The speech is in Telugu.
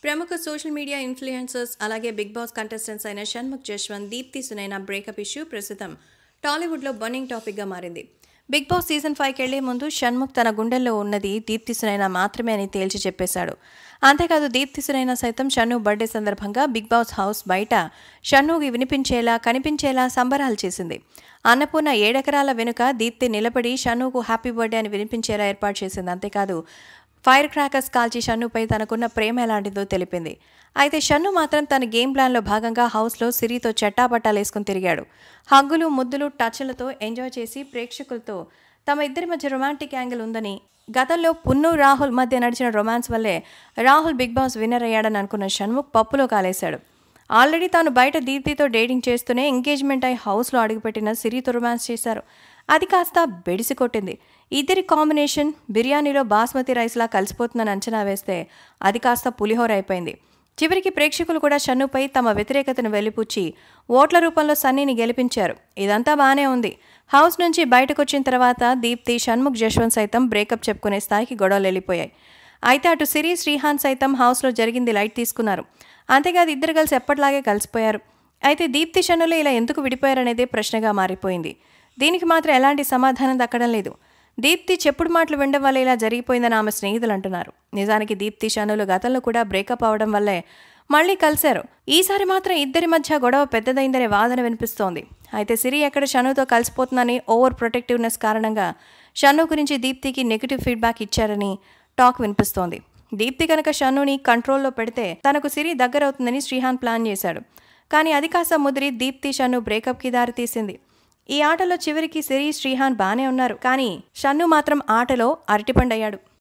ప్రముఖ సోషల్ మీడియా ఇన్ఫ్లుయెన్సర్స్ అలాగే బిగ్ బాస్ కంటెస్టెంట్స్ అయిన షణ్ముఖ్ జశ్వంత్ దీప్తి సునైన బ్రేకప్ ఇష్యూ ప్రస్తుతం టాలీవుడ్లో బర్నింగ్ టాపిక్గా మారింది బిగ్ బాస్ సీజన్ ఫైవ్కి వెళ్లే ముందు షణ్ముఖ్ తన గుండెల్లో ఉన్నది దీప్తి సునైన మాత్రమే అని తేల్చి చెప్పేశాడు అంతేకాదు దీప్తి సునైన సైతం షన్ను బర్త్డే సందర్భంగా బిగ్ బాస్ హౌస్ బయట షన్నుకి వినిపించేలా కనిపించేలా సంబరాలు చేసింది అన్నపూర్ణ ఏడెకరాల వెనుక దీప్తి నిలబడి షన్నుకు హ్యాపీ బర్త్డే అని వినిపించేలా ఏర్పాటు చేసింది అంతేకాదు ఫైర్ క్రాకర్స్ కాల్చి షన్నుపై తనకున్న ప్రేమ ఎలాంటిదో తెలిపింది అయితే షన్ను మాత్రం తన గేమ్ ప్లాన్లో భాగంగా హౌస్లో సిరితో చెట్టాపట్టాలేసుకుని తిరిగాడు హగ్గులు ముద్దులు టచ్లతో ఎంజాయ్ చేసి ప్రేక్షకులతో తమ ఇద్దరి మధ్య రొమాంటిక్ యాంగిల్ ఉందని గతంలో పున్ను రాహుల్ మధ్య నడిచిన రొమాన్స్ వల్లే రాహుల్ బిగ్ బాస్ విన్నర్ అయ్యాడని అనుకున్న షణ్ముఖ్ పప్పులో కాలేశాడు ఆల్రెడీ తాను బయట దీప్తితో డేటింగ్ చేస్తూనే ఎంగేజ్మెంట్ అయి హౌస్లో అడుగుపెట్టిన సిరితో రొమాన్స్ చేశారు అది కాస్త బెడిసి కొట్టింది ఇద్దరి కాంబినేషన్ బిర్యానీలో బాస్మతి రైస్లా కలిసిపోతుందని అంచనా వేస్తే అది కాస్త పులిహోర అయిపోయింది చివరికి ప్రేక్షకులు కూడా షన్నుపై తమ వ్యతిరేకతను వెలిపుచ్చి ఓట్ల రూపంలో సన్నీని గెలిపించారు ఇదంతా బాగానే ఉంది హౌస్ నుంచి బయటకు వచ్చిన తర్వాత దీప్తి షణ్ముఖ్ జశ్వంత్ సైతం బ్రేకప్ చెప్పుకునే స్థాయికి గొడవలు వెళ్ళిపోయాయి అయితే అటు సిరి శ్రీహాన్ సైతం హౌస్లో జరిగింది లైట్ తీసుకున్నారు అంతేకాదు ఇద్దరు కలిసి ఎప్పటిలాగే కలిసిపోయారు అయితే దీప్తి షన్నులు ఇలా ఎందుకు విడిపోయారనేదే ప్రశ్నగా మారిపోయింది దీనికి మాత్రం ఎలాంటి సమాధానం దక్కడం లేదు దీప్తి చెప్పుడు మాటలు వినడం వల్ల ఇలా జరిగిపోయిందని ఆమె స్నేహితులు అంటున్నారు నిజానికి దీప్తి షనులు గతంలో కూడా బ్రేకప్ అవడం వల్లే మళ్ళీ కలిశారు ఈసారి మాత్రం ఇద్దరి మధ్య గొడవ పెద్దదైందనే వాదన వినిపిస్తోంది అయితే సిరి ఎక్కడ షనుతో కలిసిపోతుందని ఓవర్ ప్రొటెక్టివ్నెస్ కారణంగా షన్ను గురించి దీప్తికి నెగిటివ్ ఫీడ్బ్యాక్ ఇచ్చారని టాక్ వినిపిస్తోంది దీప్తి కనుక షన్నుని కంట్రోల్లో పెడితే తనకు సిరి దగ్గరవుతుందని శ్రీహాన్ ప్లాన్ చేశాడు కానీ అది కాస్త ముదిరి దీప్తి షన్ను బ్రేకప్కి దారితీసింది ఈ ఆటలో చివరికి సిరి శ్రీహాన్ బానే ఉన్నారు కానీ షన్ను మాత్రం ఆటలో అరటిపండయ్యాడు